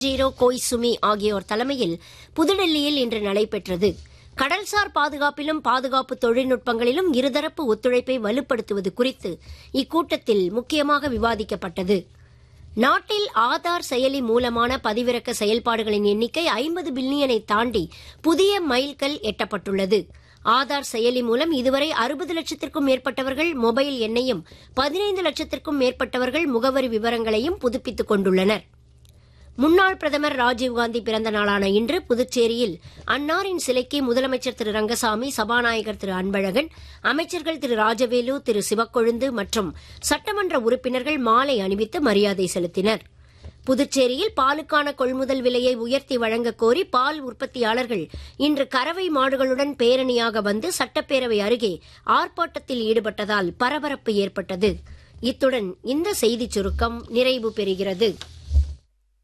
zero கோய்சுமி ஆகியோர் தலைமையில் புதுடெல்லியில் இன்று நடைபெற்றது கடல்சார் பாதுகாப்பிலும் பாதுகாப்பு தொழில்நுட்பங்களிலும் இருதரப்பு ஒத்துழைப்பை வலுப்படுத்துவது குறித்து இக்கூட்டத்தில் முக்கியமாக விவாதிக்கப்பட்டது நாட்டில் ஆதார் செயலி மூலமான பதிவிறக்க செயல்பாடுகளின் எண்ணிக்கை ஐம்பது பில்லியனை தாண்டி புதிய மைல்கல் எட்டப்பட்டுள்ளது ஆதார் செயலி மூலம் இதுவரை அறுபது லட்சத்திற்கும் மேற்பட்டவர்கள் மொபைல் எண்ணையும் பதினைந்து லட்சத்திற்கும் மேற்பட்டவர்கள் முகவரி விவரங்களையும் புதுப்பித்துக் கொண்டுள்ளனர் முன்னாள் பிரதமர் ராஜீவ்காந்தி பிறந்த நாளான இன்று புதுச்சேரியில் அன்னாரின் சிலைக்கு முதலமைச்சர் திரு ரங்கசாமி சபாநாயகர் திரு அன்பழகன் அமைச்சர்கள் திரு ராஜவேலு திரு சிவக்கொழுந்து மற்றும் சட்டமன்ற உறுப்பினர்கள் மாலை அணிவித்து மரியாதை செலுத்தினர் புதுச்சேரியில் பாலுக்கான கொள்முதல் விலையை உயர்த்தி வழங்கக் கோரி பால் உற்பத்தியாளர்கள் இன்று கறவை மாடுகளுடன் பேரணியாக வந்து சட்டப்பேரவை அருகே ஆர்ப்பாட்டத்தில் ஈடுபட்டதால் பரபரப்பு ஏற்பட்டது இத்துடன் இந்த செய்திச் சுருக்கம் நிறைவு பெறுகிறது